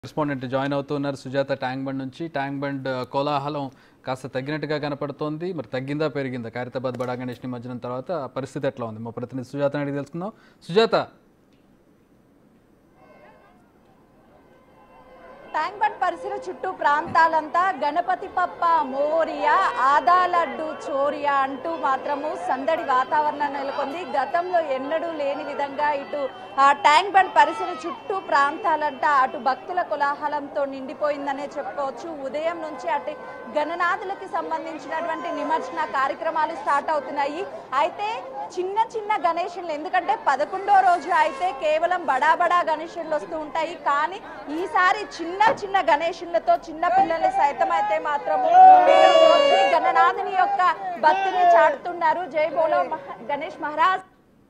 Correspondent join అవుతున్నారు సుజాత ట్యాంక్ బండ్ నుంచి ట్యాంక్ బండ్ ఆ, కోలాహలం కాస్త తగ్గినట్టుగా కనపడుతోంది మరి తగ్గిందా పెరిగిందా ఖైరతాబాద్ బడా గణేష్ నిమజ్జనం తర్వాత ఆ పరిస్థితి ఎట్లా ఉంది మా ప్రతినిధి సుజాత అడిగి తెలుసుకుందాం సుజాత ట్యాంక్ బండ్ పరిసర చుట్టూ ప్రాంతాలంతా గణపతి పప్ప మోరియా ఆదా లడ్డు చోరియా అంటూ మాత్రము సందడి వాతావరణం నెలకొంది గతంలో ఎన్నడూ లేని విధంగా ఇటు ఆ ట్యాంక్ బండ్ పరిసర చుట్టూ ప్రాంతాలంతా అటు భక్తుల కోలాహలంతో నిండిపోయిందనే చెప్పుకోవచ్చు ఉదయం నుంచి అటు గణనాథులకి సంబంధించినటువంటి నిమజ్జన కార్యక్రమాలు స్టార్ట్ అవుతున్నాయి అయితే చిన్న చిన్న గణేషులు ఎందుకంటే పదకొండో రోజు అయితే కేవలం బడా బడా గణేషులు వస్తూ ఉంటాయి కానీ ఈసారి చిన్న చిన్న గణేషులతో చిన్న పిల్లలు సైతం అయితే మాత్రము ఇక్కడికి వచ్చి గణనాథుని యొక్క భక్తిని చాటుతున్నారు జై బోలో మహ- గణేష్ మహారాజ్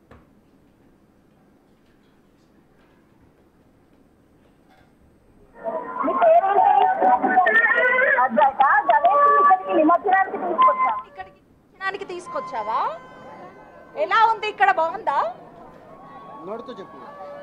మీ పేరేంటి అద్వైత గణేష్ ఇక్కడికి నిమజ్జనానికి తీసుకొచ్చాం ఇక్కడికి దర్శనానికి తీసుకొచ్చావా ఎలా ఉంది ఇక్కడ బాగుందా నోటితో చెప్పు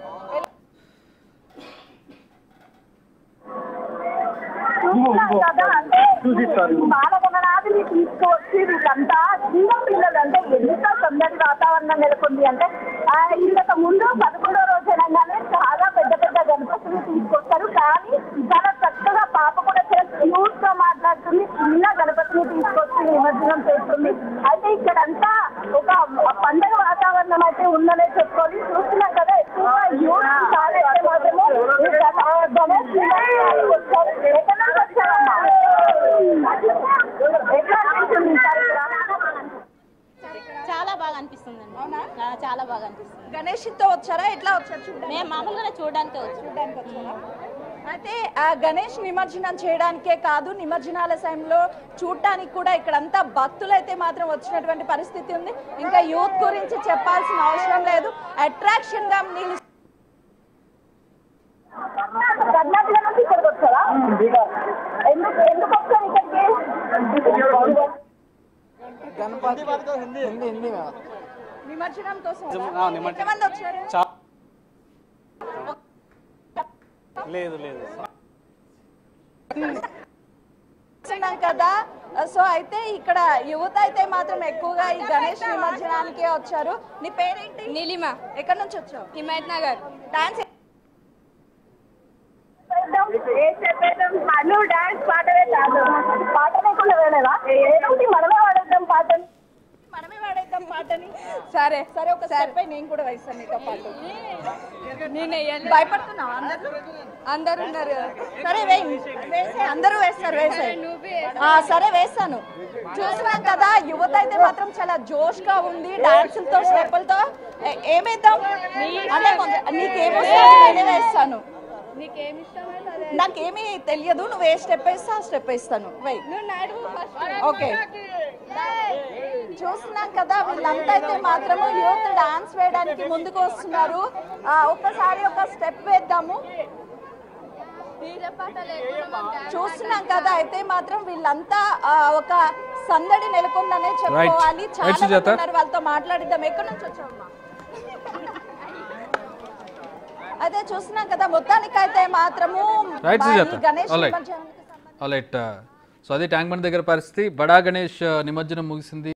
చూస్తున్నాం కదా అంటే బాలగణనాథుని తీసుకువచ్చి వీళ్ళంతా చిన్న పిల్లలు అంటే ఎంత సందడి వాతావరణం నెలకొంది అంటే ఆ, ఇంతకు ముందు పదకొండో రోజు అనగానే చాలా పెద్ద పెద్ద గణపతులు తీసుకొస్తారు కానీ చాలా చక్కగా పాప కూడా చాలా క్యూట్ గా మాట్లాడుతుంది చిన్న గణపతిని తీసుకొచ్చి నిమజ్జనం చేస్తుంది అయితే ఇక్కడంతా ఒక పండగ వాతావరణం అయితే ఉందనే చెప్పుకొని చూస్తున్నాం కదా ఎక్కువగా యూత్ చాలా ఎక్కువ మాత్రమే ఈ గణ- గణేష్ నిమజ్జనానికి వచ్చారు ఎక్కడ నుంచి వచ్చారమ్మా ఎట్లా అనిపిస్తుంది ఈసారి చాలా బాగా అనిపిస్తుంది అండి చాలా బాగా అనిపిస్తుంది గణేష్తో వచ్చారా ఎట్లా వచ్చారు చూడండి మేము మామూలుగానే చూడడానికి వచ్చాం చూడడానికి వచ్చారా అయితే ఆ గణేష్ నిమజ్జనం చేయడానికే కాదు నిమజ్జనాల సమయంలో చూడటానికి కూడా ఇక్కడంతా భక్తులు అయితే మాత్రం వచ్చినటువంటి పరిస్థితి ఉంది ఇంకా యూత్ గురించి చెప్పాల్సిన అవసరం లేదు అట్రాక్షన్ గా నిలు కర్ణాటక నుంచి ఇక్కడికి వచ్చారా ఎందుకు ఎందుకు వచ్చారు ఇక్కడికి గణపతి హిందీ హిందీ హిందీ మేడం నిమజ్జనం కోసం ఆ, నిమజ్జనం. ఎంతమంది వచ్చారు చా- లేదు లేదు చూస్తున్నాం కదా సో అయితే ఇక్కడ యువత అయితే మాత్రం ఎక్కువగా ఈ గణేష్ నిమజ్జనానికే వచ్చారు నీ పేరేంటి నీలిమ ఎక్కడి నుంచి వచ్చావు హిమాయత్ నగర్ డాన్స్ ఏ చెప్పేద్దాం మను డాన్స్ పాటలే కాదు పాట లేకుండా వేయలేదా ఏదో ఒకటి మనమే వాడేద్దాం పాటని మనమే వాడేద్దాం పాటని సరే సరే ఒక పై నేను కూడా వేస్తాను నీతో పాటు నేను భయపడుతున్నావా అందరూ అందరు ఉన్నారు సరే వేయి వేసే అందరూ వేస్తారు వేసే ఆ, సరే వేస్తాను చూస్తున్నాం కదా యువత అయితే మాత్రం చాలా జోష్ గా ఉంది డాన్సులతో స్టెప్పులతో ఏ- ఏమేద్దాం అంటే కొంచెం నీకేమొస్తుందో నేనే వేస్తాను నీకేమి ఇష్టం నాకేమీ తెలియదు నువ్వు ఏ స్టెప్ వేస్తా ఆ స్టెప్ వేస్తాను వెయ్యి నువ్వు నడువు ఫస్ట్ ఓకే చూస్తున్నాం కదా వీళ్ళంతా అయితే మాత్రము యూత్ డాన్స్ వేయడానికి ముందుకు వస్తున్నారు ఆ, ఒక్కసారి ఒక స్టెప్ వేద్దాము డీజే పాట లేకుండా చూస్తున్నాం కదా అయితే మాత్రం వీళ్ళంతా ఆ, ఒక సందడి నెలకొందనే చెప్పుకోవాలి Right, చాలా సుజాత. మంది ఉన్నారు వాళ్ళతో మాట్లాడిద్దాం ఎక్కడి నుంచి వచ్చావమ్మా అదే చూస్తున్నాం కదా మొత్తానికి అయితే మాత్రము రైట్ ఈ సుజాత గణేష్ ఆల్ రైట్ నిమజ్జనానికి సంబంధించి ఆల్ రైట్ సో అది ట్యాంక్ బండ్ దగ్గర పరిస్థితి బడా గణేష్ ఆ, నిమజ్జనం ముగిసింది